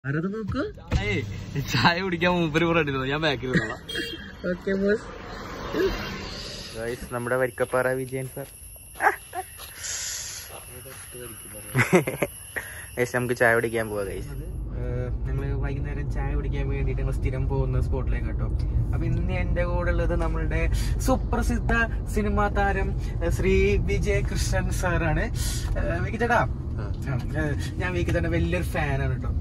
ആരത് നോക്ക് ചായ കുടിക്കാൻ മൂപ്പര് പറഞ്ഞിരുന്നു ഞാൻ ബാക്കിൽ ഓക്കെ ബോസ് നമ്മുടെ വരിക്കപ്പാറ വിജയൻ സാർ ഗൈസ് നമുക്ക് ചായ കുടിക്കാൻ പോവാ ഗൈസ് ഞങ്ങൾ വൈകുന്നേരം ചായ കുടിക്കാൻ വേണ്ടിയിട്ട് ഞങ്ങൾ സ്ഥിരം പോകുന്ന സ്പോട്ടിലേക്ക് കേട്ടോ അപ്പൊ ഇന്ന് എന്റെ കൂടെ ഉള്ളത് നമ്മളുടെ സുപ്രസിദ്ധ സിനിമാ താരം ഏഹ്, ശ്രീ വിജയ് കൃഷ്ണൻ സാറാണ് വിക്കി ചേട്ടാ ഏഹ്, ഞാൻ വിക്കി ചേട്ടൻ വലിയൊരു ഫാനാണ് കേട്ടോ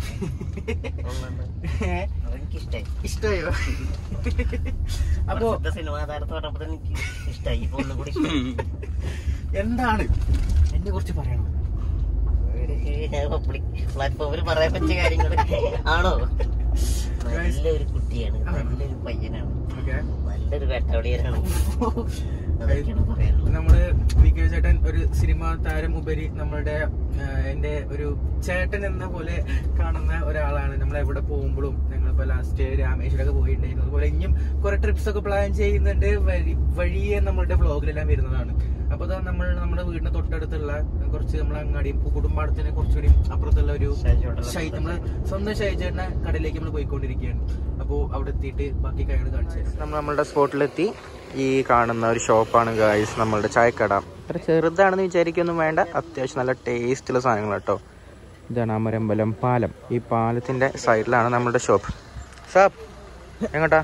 ഏഹ്, എനിക്കിഷ്ടായി ഇഷ്ടമായോ അപ്പോ സിനിമാ താരത്തെ പറഞ്ഞപ്പോ തന്നെ എനിക്ക് ഇഷ്ടായി ഇപ്പൊ ഒന്നും കൂടി ഇഷ്ടായി. എന്താണ് എന്നെ കുറിച്ച് പറയണം ഒരു പബ്ലിക് പ്ലാറ്റ്ഫോമിൽ പറയാൻ പറ്റിയ കാര്യങ്ങൾ ആണോ നല്ലൊരു കുട്ടിയാണ് നല്ലൊരു പയ്യനാണ് ഓക്കെ നല്ലൊരു വേട്ടവളിയനാണ് അതൊക്കെയാണ് പറയാനുള്ളത് നമ്മള് വിജയ് ചേട്ടൻ ഒരു സിനിമാ താരം ഉപരി നമ്മളുടെ ആ, എന്റെ ഒരു ചേട്ടൻ എന്ന പോലെ കാണുന്ന ഒരാളാണ് നമ്മൾ എവിടെ പോകുമ്പോഴും ഞങ്ങളിപ്പോ ലാസ്റ്റ് രാമേശ്വരമൊക്കെ പോയിട്ടുണ്ടായിരുന്നു അതുപോലെ ഇനിയും കുറെ ട്രിപ്സ് ഒക്കെ പ്ലാൻ ചെയ്യുന്നുണ്ട് വഴി വഴിയെ നമ്മളുടെ വ്ളോഗിലെല്ലാം വരുന്നതാണ് അപ്പൊ അതാ നമ്മൾ നമ്മുടെ വീടിന് തൊട്ടടുത്തുള്ള കുറച്ച് നമ്മളെ അങ്ങാടിയും കുടുംബാടത്തിന് കുറച്ചുകൂടി അപ്പുറത്തുള്ള ഒരു ഷൈജോട്ടൻ. ഷൈ നമ്മള് സ്വന്തം ഷൈജേട്ടനെ കടയിലേക്ക് നമ്മൾ പോയിക്കൊണ്ടിരിക്കുകയാണ് അപ്പോൾ അവിടെ എത്തിയിട്ട് ബാക്കി കാര്യങ്ങൾ കാണിച്ചു തരാം നമ്മൾ നമ്മളുടെ സ്പോട്ടിലെത്തി ഈ കാണുന്ന ഒരു ഷോപ്പാണ് ഗായ്സ് നമ്മളുടെ ചായക്കട അത്ര ചെറുതാണെന്ന് വിചാരിക്കൊന്നും വേണ്ട അത്യാവശ്യം നല്ല ടേസ്റ്റുള്ള സാധനങ്ങൾ കേട്ടോ ഇതാണ് അമരമ്പലം പാലം ഈ പാലത്തിന്റെ സൈഡിലാണ് നമ്മളുടെ ഷോപ്പ് ഷോപ്പ് എങ്ങോട്ടാ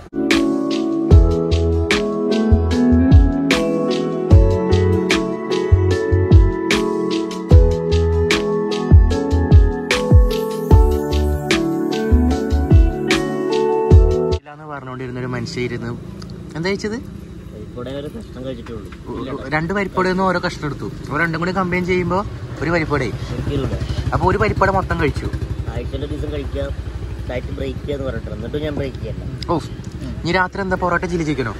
ഇല്ലാന്ന് പറഞ്ഞുകൊണ്ടിരുന്ന ഒരു മനുഷ്യരുന്നു എന്താ കഴിച്ചത് ഇവിടെ ഒരു കഷ്ണം കഴിച്ചിട്ടുള്ളൂ രണ്ട് പരിപ്പോടെ നിന്ന് ഓരോ കഷ്ണം എടുത്തു അപ്പോൾ രണ്ടും കൂടി കമ്പൈൻ ചെയ്യുമ്പോൾ ഒരു പരിപ്പോടെ ഒരിക്കലും അപ്പോൾ ഒരു പരിപ്പോടെ മൊത്തം കഴിച്ചു ആഴ്ചയിൽ ഒരു ദിവസം കഴിക്കാം ഡയറ്റ് ബ്രേക്ക് ചെയ്യാന്ന് പറഞ്ഞിട്ടുണ്ട് എന്നിട്ടും ഞാൻ ബ്രേക്ക് ചെയ്യല്ല ഓ ഇനി രാത്രി എന്താ പൊറോട്ട ചില്ലി ചിക്കനോ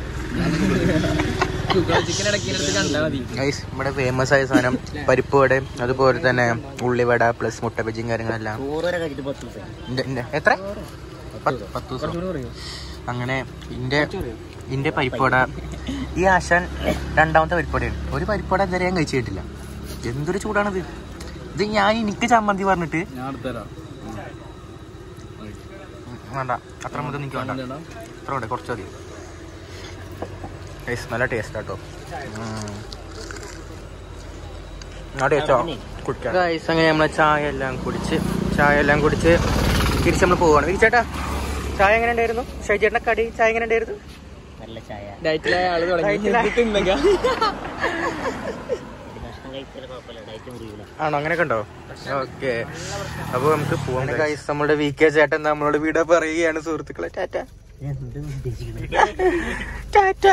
ചിക്കൻ ഇടയ്ക്ക് കണ്ടാ മതി ഗൈസ് നമ്മുടെ ഫേമസ് ആയ സാധനം പരിപ്പ് വട അതുപോലെ തന്നെ ഉള്ളിവട പ്ലസ് മുട്ട ബജിയും കാര്യങ്ങളെല്ലാം ചോറ് വരെ കഴിച്ചിട്ട് പത്ത് ദിവസം ഇന്റെ- ഇന്റെ- എത്ര പത്ത് പത്ത് ദിവസം അങ്ങനെ ഇന്റെ ഇന്റെ പരിപ്പുവട ഈ ആശാൻ രണ്ടാമത്തെ പരിപ്പുവടയാണ് ഒരു പരിപ്പുവട ഇതുവരെ ഞാൻ കഴിച്ചു കേട്ടില്ല എന്തൊരു ചൂടാണിത് ഇത് ഞാൻ എനിക്ക് ചമ്മന്തി പറഞ്ഞിട്ട് ഞാൻ അടുത്തരാം വേണ്ട അത്ര മുതൽ എനിക്ക് വേണ്ട അത്ര വേണ്ട കുറച്ച് മതി Guys, നല്ല ടേസ്റ്റ് കേട്ടോ ഗൈസ് അങ്ങനെ നമ്മളെ ചായ എല്ലാം കുടിച്ച് ചായ എല്ലാം കുടിച്ച് തിരിച്ച് നമ്മൾ പോവാണ് വിരിച്ചേട്ടാ ചായ എങ്ങനെ ഉണ്ടായിരുന്നു ഷൈജേട്ടന്റെ കടി ചായ എങ്ങനെ ഉണ്ടായിരുന്നു നല്ല ചായ ഡയറ്റിലായ ആള് ഡയറ്റിലായ- തുടങ്ങി തിന്നക ഒരു കഷ്ണം കഴിച്ചാൽ കുഴപ്പമില്ല ഡയറ്റ് മുറിയൂല ആണോ അങ്ങനെയൊക്കെ ഉണ്ടോ ഓക്കെ അപ്പൊ നമുക്ക് പോവാം ഗൈസ് നമ്മുടെ വി കെ ചേട്ടൻ നമ്മളോട് വീട് പറയുകയാണ് സുഹൃത്തുക്കളെ ടാറ്റ എന്ത് ഉദ്ദേശിക്കുന്നത് ടാറ്റ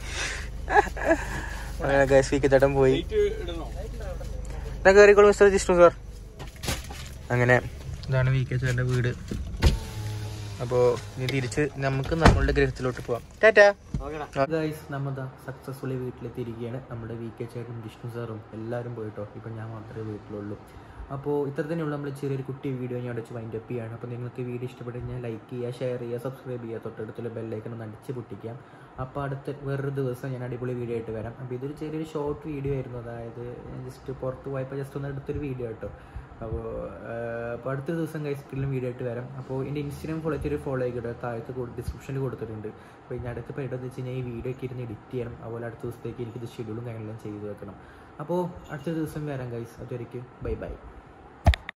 അങ്ങനെ ഗൈസ് വി കെ ചേട്ടൻ പോയി എന്നാ കയറിക്കോളൂ മിസ്റ്റർ ജിഷ്ണു സാർ അങ്ങനെ ഇതാണ് വി കെ ചേട്ടൻ്റെ വീട് അപ്പോൾ ഇനി തിരിച്ച് നമുക്ക് നമ്മളുടെ ഗ്രഹത്തിലോട്ട് പോവാം ടാറ്റാ ഗൈസ് നമ്മതാ സക്സസ്ഫുള്ളി വീട്ടിലെത്തിയിരിക്കുകയാണ് നമ്മുടെ വി കെ ചേട്ടനും വിഷ്ണു സാറും എല്ലാവരും പോയിട്ടോ ഇപ്പം ഞാൻ മാത്രമേ വീട്ടിലുള്ളൂ അപ്പോൾ ഇത്ര തന്നെയുള്ള നമ്മൾ ചെറിയൊരു കുട്ടി വീഡിയോ ഞാൻ അടച്ച് വൈൻഡ് അപ്പ് ചെയ്യാണ് അപ്പോൾ നിങ്ങൾക്ക് വീഡിയോ ഇഷ്ടപ്പെട്ട് കഴിഞ്ഞാൽ ലൈക്ക് ചെയ്യുക ഷെയർ ചെയ്യുക സബ്സ്ക്രൈബ് ചെയ്യുക തൊട്ടടുത്തുള്ള ബെല്ലൈക്കൺ ഒന്ന് അടിച്ച് പൊട്ടിക്കാം അപ്പോൾ അടുത്ത വേറൊരു ദിവസം ഞാൻ അടിപൊളി വീഡിയോ ആയിട്ട് വരാം അപ്പോൾ ഇതൊരു ചെറിയൊരു ഷോർട്ട് വീഡിയോ ആയിരുന്നു അതായത് ജസ്റ്റ് പുറത്ത് പോയപ്പോൾ ജസ്റ്റ് ഒന്ന് എടുത്തൊരു വീഡിയോ കേട്ടോ അപ്പോൾ അപ്പോൾ അടുത്ത ദിവസം കഴിച്ചിട്ടുള്ള വീഡിയോ ആയിട്ട് വരാം അപ്പോൾ എൻ്റെ ഇൻസ്റ്റാഗ്രാം ഫോളോ ചെയ്തൊരു ഫോളോ ആയിക്കോട്ടെ താഴത്ത് ഡിസ്ക്രിപ്ഷനിൽ കൊടുത്തിട്ടുണ്ട് അപ്പോൾ ഇനി അടുത്ത പരിപാടി വെച്ച് കഴിഞ്ഞാൽ ഈ വീഡിയോ ഒക്കെ ഇരുന്ന് എഡിറ്റ് ചെയ്യണം അതുപോലെ അടുത്ത ദിവസത്തേക്ക് എനിക്കിത് ഷെഡ്യൂളും കാര്യങ്ങളെല്ലാം ചെയ്ത് വെക്കണം അപ്പോൾ അടുത്ത ദിവസം വരാം ഗൈസ് അതുവരേക്കും ബൈ ബൈ